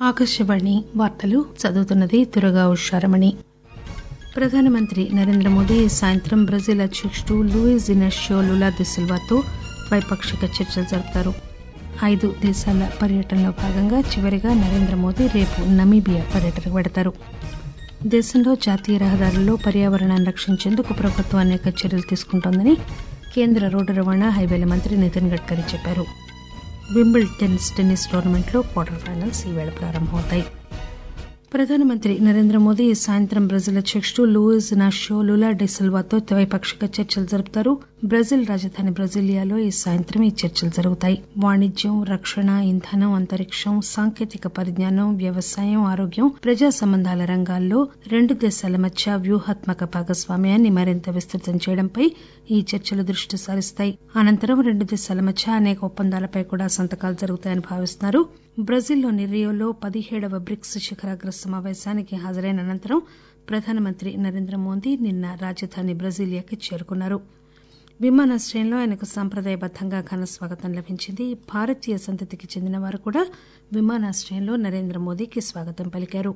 ఆకాశవాణి వార్తలు చదువుతున్నది దురగా ఉషారమణి ప్రధానమంత్రి నరేంద్ర మోదీ ఈ సాయంత్రం బ్రెజిల్ అధ్యకుడు లూయిజ్ ఇనాషియో లులా ది సిల్వాతో ద్వైపాక్షిక చర్చలు జరుపుతారు ఐదు దేశాల పర్యటనలో భాగంగా చివరిగా నరేంద్ర మోదీ రేపు నమీబియా పర్యటనకు పెడతారు దేశంలో జాతీయ రహదారుల్లో పర్యావరణాన్ని రక్షించేందుకు ప్రభుత్వం అనేక చర్యలు తీసుకుంటోందని కేంద్ర రోడ్డు రవాణా హైవేల మంత్రి నితిన్ గడ్కరీ చెప్పారు వింబుల్టన్స్ టెన్నిస్ టోర్నమెంట్లో క్వార్టర్ ఫైనల్స్ ఈవేళ ప్రారంభమవుతాయి ప్రధానమంత్రి నరేంద్ర మోదీ ఈ సాయంత్రం బ్రెజిల్ అధ్యకుడు లూయిజ్ నాషియో లులా డి సిల్వాతో ద్వైపాక్షిక చర్చలు జరుపుతారు బ్రెజిల్ రాజధాని బ్రెజిలియాలో ఈ సాయంత్రం ఈ చర్చలు జరుగుతాయి వాణిజ్యం రక్షణ ఇంధనం అంతరిక్షం సాంకేతిక పరిజ్ఞానం వ్యవసాయం ఆరోగ్యం ప్రజా సంబంధాల రంగాల్లో రెండు దేశాల మధ్య వ్యూహాత్మక భాగస్వామ్యాన్ని మరింత విస్తృతం చేయడంపై ఈ చర్చలు దృష్టి సారిస్తాయి అనంతరం రెండు దేశాల మధ్య అనేక ఒప్పందాలపై కూడా సంతకాలు జరుగుతాయని భావిస్తున్నారు బ్రెజిల్లోని రియోలో పదిహేడవ బ్రిక్స్ శిఖరాగ్ర సమావేశానికి హాజరైన అనంతరం ప్రధానమంత్రి నరేంద్ర మోదీ నిన్న రాజధాని బ్రెజిలియాకి చేరుకున్నారు విమానాశ్రయంలో ఆయనకు సంప్రదాయబద్దంగా ఘన స్వాగతం లభించింది భారతీయ సంతతికి చెందిన వారు కూడా విమానాశ్రయంలో నరేంద్ర మోదీకి స్వాగతం పలికారు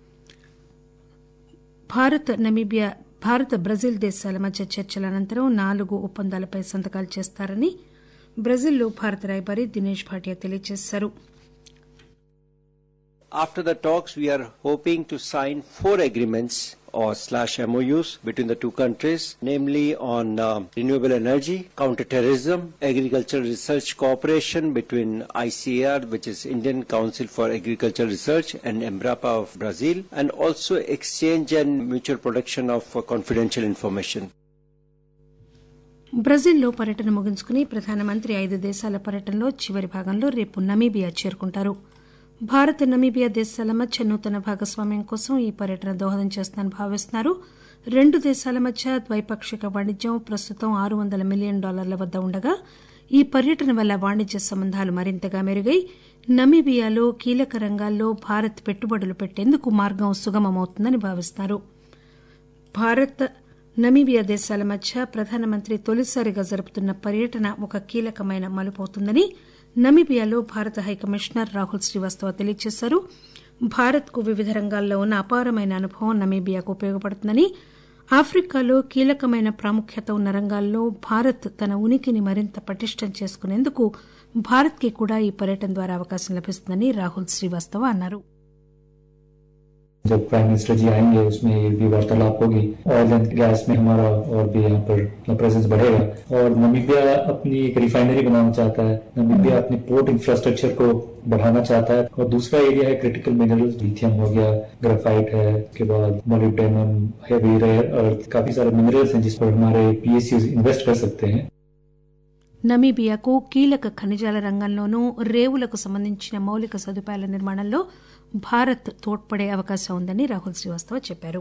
భారత్ నమీబియా భారత్ బ్రెజిల్ దేశాల మధ్య చర్చల అనంతరం నాలుగు ఒప్పందాలపై సంతకాలు చేస్తారని బ్రెజిల్లో భారత రాయబారి దినేష్ భాటియా తెలియజేశారు After the talks, we are hoping to sign four agreements or slash MOUs between the two countries, namely on uh, renewable energy, counterterrorism, agricultural research cooperation between ICAR, which is Indian Council for Agricultural Research, and Embrapa of Brazil, and also exchange and mutual protection of uh, confidential information. బ్రెజిల్లో పర్యటన ముగించుకుని ప్రధానమంత్రి ఐదు దేశాల పర్యటనలో చివరి భాగంలో రేపు నమీబియా చేరుకుంటారు భారత్ నమీబియా దేశాల మధ్య నూతన భాగస్వామ్యం కోసం ఈ పర్యటన దోహదం చేస్తుందని భావిస్తున్నారు రెండు దేశాల మధ్య ద్వైపాక్షిక వాణిజ్యం ప్రస్తుతం ఆరు వందల మిలియన్ డాలర్ల వద్ద ఉండగా ఈ పర్యటన వల్ల వాణిజ్య సంబంధాలు మరింతగా మెరుగై నమీబియాలో కీలక రంగాల్లో భారత్ పెట్టుబడులు పెట్టేందుకు మార్గం సుగమమవుతుందని భావిస్తున్నారు భారత్ నమీబియా దేశాల మధ్య ప్రధానమంత్రి తొలిసారిగా జరుపుతున్న పర్యటన ఒక కీలకమైన మలుపవుతుందని నమీబియాలో భారత హైకమిషనర్ రాహుల్ శ్రీవాస్తవ తెలియజేశారు భారత్ కు వివిధ రంగాల్లో ఉన్న అపారమైన అనుభవం నమీబియాకు ఉపయోగపడుతుందని ఆఫ్రికాలో కీలకమైన ప్రాముఖ్యత ఉన్న రంగాల్లో భారత్ తన ఉనికిని మరింత పటిష్టం చేసుకునేందుకు భారత్ కి కూడా ఈ పర్యటన ద్వారా అవకాశం లభిస్తుందని రాహుల్ శ్రీవాస్తవ అన్నారు जब प्राइम मिनिस्टर जी आएंगे उसमें ये भी वार्तालाप होगी ऑयल एंड गैस में हमारा और भी यहाँ पर प्रेजेंस बढ़ेगा और नमीबिया अपनी एक रिफाइनरी बनाना चाहता है नमीबिया अपने पोर्ट इंफ्रास्ट्रक्चर को बढ़ाना चाहता है और दूसरा एरिया है क्रिटिकल मिनरल्स लिथियम हो गया ग्राफाइट है उसके बाद मोलिब्डेनम हेवी रेयर अर्थ काफी सारे मिनरल्स हैं जिस पर हमारे पीएसयू इन्वेस्ट कर सकते हैं నమీబియాకు కీలక ఖనిజాల రంగంలోనూ రేవులకు సంబంధించిన మౌలిక సదుపాయాల నిర్మాణంలో భారత్ తోడ్పడే అవకాశం ఉందని రాహుల్ శ్రీవాస్తవ చెప్పారు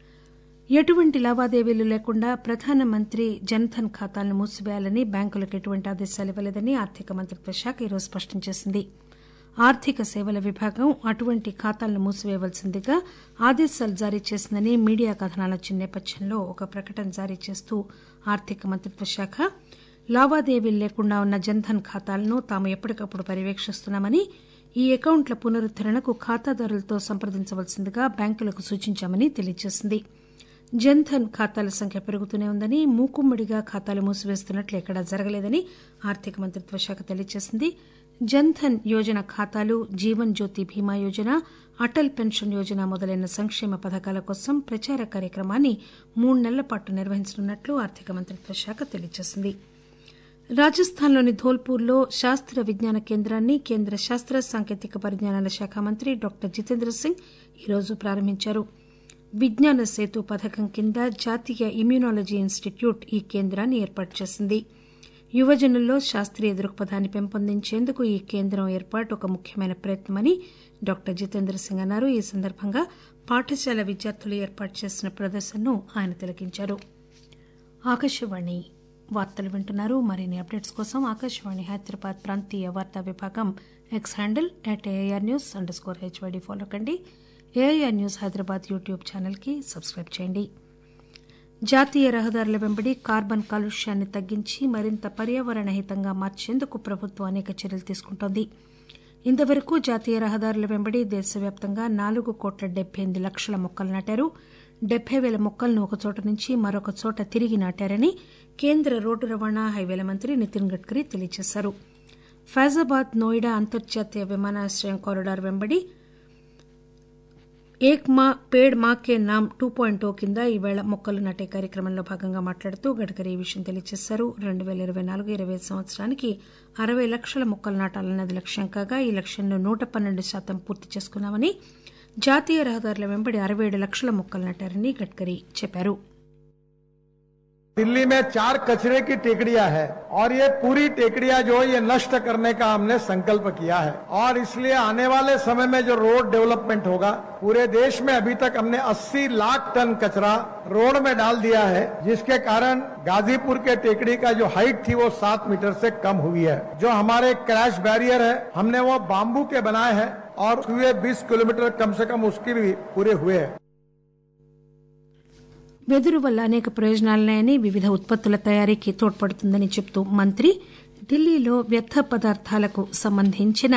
ఎటువంటి లావాదేవీలు లేకుండా ప్రధానమంత్రి జన్ధన్ ఖాతాలను మూసివేయాలని బ్యాంకులకు ఎటువంటి ఆదేశాలు ఇవ్వలేదని ఆర్థిక మంత్రిత్వ శాఖ ఈరోజు స్పష్టం చేసింది ఆర్థిక సేవల విభాగం అటువంటి ఖాతాలను మూసివేయవలసిందిగా ఆదేశాలు జారీ చేసిందని మీడియా కథనాలు వచ్చిన నేపథ్యంలో ఒక ప్రకటన జారీ చేస్తూ ఆర్థిక మంత్రిత్వ శాఖ లావాదేవీలు లేకుండా ఉన్న జన్ధన్ ఖాతాలను తాము ఎప్పటికప్పుడు పర్యవేక్షిస్తున్నామని ఈ అకౌంట్ల పునరుద్దరణకు ఖాతాదారులతో సంప్రదించవలసిందిగా బ్యాంకులకు సూచించామని తెలియజేసింది జన్ధన్ ఖాతాల సంఖ్య పెరుగుతూనే ఉందని మూకుమ్మడిగా ఖాతాలు మూసివేస్తున్నట్లు ఎక్కడా జరగలేదని ఆర్థిక మంత్రిత్వ శాఖ తెలియజేసింది జన్ధన్ యోజన ఖాతాలు జీవన్ జ్యోతి బీమా యోజన అటల్ పెన్షన్ యోజన మొదలైన సంక్షేమ పథకాల కోసం ప్రచార కార్యక్రమాన్ని మూడు నెలల పాటు నిర్వహించనున్నట్లు ఆర్థిక మంత్రిత్వ శాఖ తెలియజేసింది రాజస్థాన్లోని ధోల్పూర్లో శాస్త్ర విజ్ఞాన కేంద్రాన్ని కేంద్ర శాస్త్ర సాంకేతిక పరిజ్ఞానాల శాఖ మంత్రి డాక్టర్ జితేంద్ర సింగ్ ఈరోజు ప్రారంభించారు విజ్ఞాన సేతు పథకం కింద జాతీయ ఇమ్యూనాలజీ ఇన్స్టిట్యూట్ ఈ కేంద్రాన్ని ఏర్పాటు చేసింది యువజనుల్లో శాస్త్రీయ దృక్పథాన్ని పెంపొందించేందుకు ఈ కేంద్రం ఏర్పాటు ఒక ముఖ్యమైన ప్రయత్నమని డాక్టర్ జితేంద్ర సింగ్ అన్నారు ఈ సందర్భంగా పాఠశాల విద్యార్థులు ఏర్పాటు చేసిన ప్రదర్శనను ఆయన తిలకించారు ఆకాశవాణి వార్తలు వింటున్నారు మరిన్ని అప్డేట్స్ కోసం ఆకాశవాణి హైదరాబాద్ ప్రాంతీయ వార్తా విభాగం X handle at AIR news underscore HYD follow కండి AIR news Hyderabad YouTube channel కి సబ్స్క్రైబ్ చేయండి జాతీయ రహదారుల వెంబడి కార్బన్ కాలుష్యాన్ని తగ్గించి మరింత పర్యావరణ హితంగా మార్చేందుకు ప్రభుత్వం అనేక చర్యలు తీసుకుంటోంది ఇంతవరకు జాతీయ రహదారుల వెంబడి దేశవ్యాప్తంగా నాలుగు కోట్ల డెబ్బై ఎనిమిది లక్షల మొక్కలు నాటారు డెబ్బై పేల మొక్కలను ఒక చోట నుంచి మరొక చోట తిరిగి నాటారని కేంద్ర రోడ్డు రవాణా హైవేల మంత్రి నితిన్ గడ్కరీ తెలియజేశారు ఫైజాబాద్ నోయిడా అంతర్జాతీయ విమానాశ్రయం కారిడార్ వెంబడి ఏక్ మా పేడ్ మా కే నామ్ టూ పాయింట్ ఓ కింద ఈవేళ మొక్కలు నాటే కార్యక్రమంలో భాగంగా మాట్లాడుతూ గడ్కరీ ఈ విషయం తెలియజేశారు రెండు పేల ఇరవై నాలుగు ఇరవై ఐదు సంవత్సరానికి అరవై లక్షల మొక్కలు నాటాలన్నది లక్ష్యం కాగా ఈ లక్ష్యంలో నూట పన్నెండు శాతం పూర్తి చేసుకున్నామని జాతీయ రహదారుల వెంబడి అరవై ఏడు లక్షల మొక్కలు నాటారని గడ్కరీ చెప్పారు दिल्ली में चार कचरे की टेकड़ियां है और ये पूरी टेकड़ियां जो है ये नष्ट करने का हमने संकल्प किया है और इसलिए आने वाले समय में जो रोड डेवलपमेंट होगा पूरे देश में अभी तक हमने 80 लाख टन कचरा रोड में डाल दिया है जिसके कारण गाजीपुर के टेकड़ी का जो हाइट थी वो सात मीटर से कम हुई है जो हमारे क्रैश बैरियर है हमने वो बाम्बू के बनाए हैं और हुए 20 किलोमीटर कम से कम उसके भी पूरे हुए हैं వెదురు వల్ల అనేక ప్రయోజనాలున్నాయని వివిధ ఉత్పత్తుల తయారీకి తోడ్పడుతుందని చెబుతూ మంత్రి ఢిల్లీలో వ్యర్థ పదార్థాలకు సంబంధించిన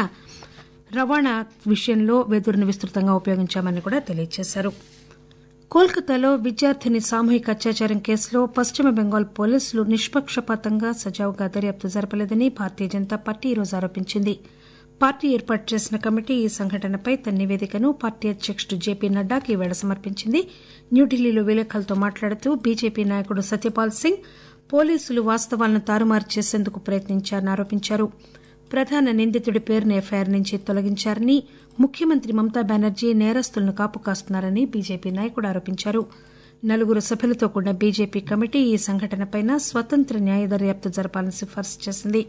రవాణా విషయంలో వెదురును విస్తృతంగా ఉపయోగించామని కూడా తెలియజేశారు కోల్కతాలో విద్యార్థిని సామూహిక అత్యాచారం కేసులో పశ్చిమ బెంగాల్ పోలీసులు నిష్పక్షపాతంగా సజావుగా దర్యాప్తు జరపలేదని భారతీయ జనతా పార్టీ ఈరోజు ఆరోపించింది పార్టీ ఏర్పాటు చేసిన కమిటీ ఈ సంఘటనపై తన నివేదికను పార్టీ అధ్యకుడు జేపీ నడ్డాకు ఈవేళ సమర్పించింది న్యూఢిల్లీలో విలేకరులతో మాట్లాడుతూ బీజేపీ నాయకుడు సత్యపాల్ సింగ్ పోలీసులు వాస్తవాలను తారుమారు చేసేందుకు ప్రయత్నించారని ఆరోపించారు ప్రధాన నిందితుడి పేరును ఎఫ్ఐఆర్ నుంచి తొలగించారని ముఖ్యమంత్రి మమతా బెనర్జీ నేరస్తులను కాపు కాస్తున్నారని బీజేపీ నాయకుడు ఆరోపించారు నలుగురు సభ్యులతో కూడిన బీజేపీ కమిటీ ఈ సంఘటనపై స్వతంత్ర న్యాయ దర్యాప్తు జరపాలని సిఫార్సు చేసింది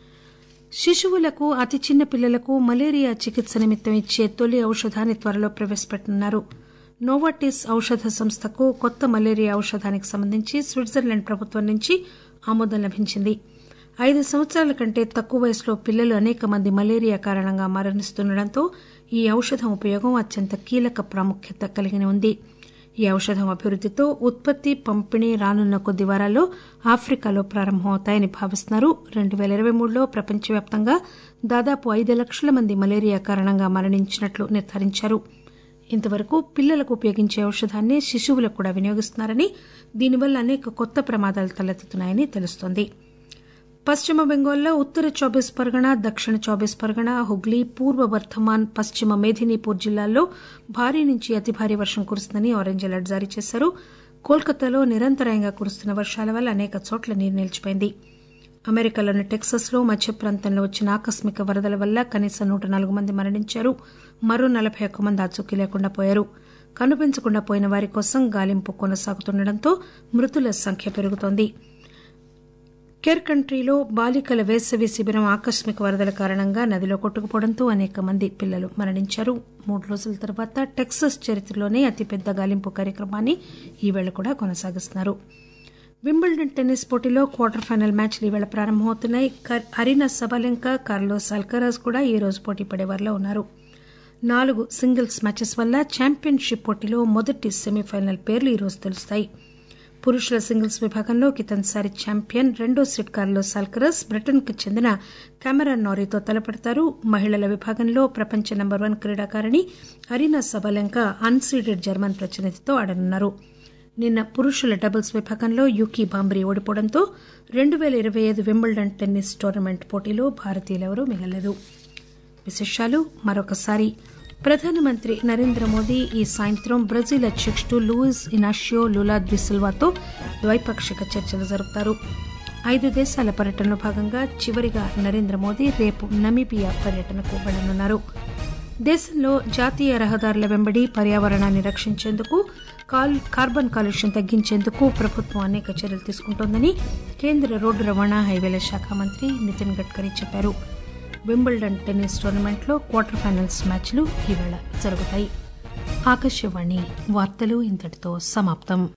శిశువులకు అతి చిన్న పిల్లలకు మలేరియా చికిత్స నిమిత్తం ఇచ్చే తొలి ఔషధాన్ని త్వరలో ప్రవేశపెట్టనున్నారు నోవాటిస్ ఔషధ సంస్థకు కొత్త మలేరియా ఔషధానికి సంబంధించి స్విట్జర్లాండ్ ప్రభుత్వం నుంచి ఆమోదం లభించింది ఐదు సంవత్సరాల కంటే తక్కువ వయసులో పిల్లలు అనేక మంది మలేరియా కారణంగా మరణిస్తుండటంతో ఈ ఔషధం ఉపయోగం అత్యంత కీలక ప్రాముఖ్యత కలిగి ఉంది ఈ ఔషధం అభివృద్దితో ఉత్పత్తి పంపిణీ రానున్న కొద్ది వారాల్లో ఆఫ్రికాలో ప్రారంభమవుతాయని భావిస్తున్నారు రెండు పేల ఇరవై మూడులో ప్రపంచవ్యాప్తంగా దాదాపు ఐదు లక్షల మంది మలేరియా కారణంగా మరణించినట్లు నిర్ధారించారు ఇంతవరకు పిల్లలకు ఉపయోగించే ఔషధాన్ని శిశువులకు కూడా వినియోగిస్తున్నారని దీనివల్ల అనేక కొత్త ప్రమాదాలు తలెత్తుతున్నాయని తెలుస్తోంది పశ్చిమ బెంగాల్లో ఉత్తర చౌబీస్ పరగణ దక్షిణ చౌబీస్ పరగణ హుగ్లీ పూర్వ వర్ధమాన్ పశ్చిమ మేధినీపూర్ జిల్లాల్లో భారీ నుంచి అతి భారీ వర్షం కురుస్తుందని ఆరెంజ్ అలర్ట్ జారీ చేశారు కోల్కతాలో నిరంతరాయంగా కురుస్తున్న వర్షాల వల్ల అనేక చోట్ల నీరు నిలిచిపోయింది అమెరికాలోని టెక్సస్ లో మధ్య ప్రాంతంలో వచ్చిన ఆకస్మిక వరదల వల్ల కనీసం నూట నాలుగు మంది మరణించారు మరో నలబై ఒక్క మంది ఆచూకీ లేకుండా పోయారు కనిపించకుండా పోయిన వారి కోసం గాలింపు కొనసాగుతుండటంతో మృతుల సంఖ్య పెరుగుతోంది కేర్ కంట్రీలో బాలికల వేసవి శిబిరం ఆకస్మిక వరదల కారణంగా నదిలో కొట్టుకుపోవడంతో అనేక మంది పిల్లలు మరణించారు మూడు రోజుల తర్వాత టెక్సస్ చరిత్రలోనే అతిపెద్ద గాలింపు కార్యక్రమాన్ని ఈవేళ కూడా కొనసాగిస్తున్నారు వింబుల్డన్ టెన్నిస్ పోటీలో క్వార్టర్ ఫైనల్ మ్యాచ్లు ఈవేళ ప్రారంభమవుతున్నాయి అరీనా సబాలెంక కార్లోస్ అల్కరాజ్ కూడా ఈ రోజు పోటీ పడేవారిలో ఉన్నారు నాలుగు సింగిల్స్ మ్యాచెస్ వల్ల ఛాంపియన్షిప్ పోటీలో మొదటి సెమీఫైనల్ పేర్లు ఈరోజు తెలుస్తాయి పురుషుల సింగిల్స్ విభాగంలో కితన్సారి ఛాంపియన్ రెండో సెట్ కార్లోస్ అల్కరస్ బ్రిటన్ కు చెందిన కెమెరాన్ నారీతో తలపడతారు మహిళల విభాగంలో ప్రపంచ నెంబర్ వన్ క్రీడాకారిణి అరీనా సబాలెంక అన్సీడెడ్ జర్మన్ ప్రతినిధితో ఆడనున్నారు నిన్న పురుషుల డబుల్స్ విభాగంలో యూకీ బాంబ్రీ ఓడిపోవడంతో రెండు పేల ఇరవై ఐదు వింబుల్డన్ టెన్నిస్ టోర్నమెంట్ పోటీలో భారతీయులెవరూ మిగలలేదు విశేషాలు మరొకసారి ప్రధానమంత్రి నరేంద్ర మోదీ ఈ సాయంత్రం బ్రెజిల్ అధ్యకుడు లూయిస్ ఇనాషియో లులా దిసిల్వాతో ద్వైపాక్షిక చర్చలు జరుపుతారు ఐదు దేశాల పర్యటనలో భాగంగా చివరిగా నరేంద్ర మోదీ రేపు నమీబియా పర్యటనకు వెళ్లనున్నారు దేశంలో జాతీయ రహదారుల వెంబడి పర్యావరణాన్ని రక్షించేందుకు కార్బన్ కాలుష్యం తగ్గించేందుకు ప్రభుత్వం అనేక చర్యలు తీసుకుంటోందని కేంద్ర రోడ్డు రవాణా హైవేల శాఖ మంత్రి నితిన్ గడ్కరీ చెప్పారు వింబుల్డన్ టెన్నిస్ టోర్నమెంట్లో క్వార్టర్ ఫైనల్స్ మ్యాచ్లు ఈవేళ జరుగుతాయి ఆకాశవాణి వార్తలు ఇంతటితో సమాప్తం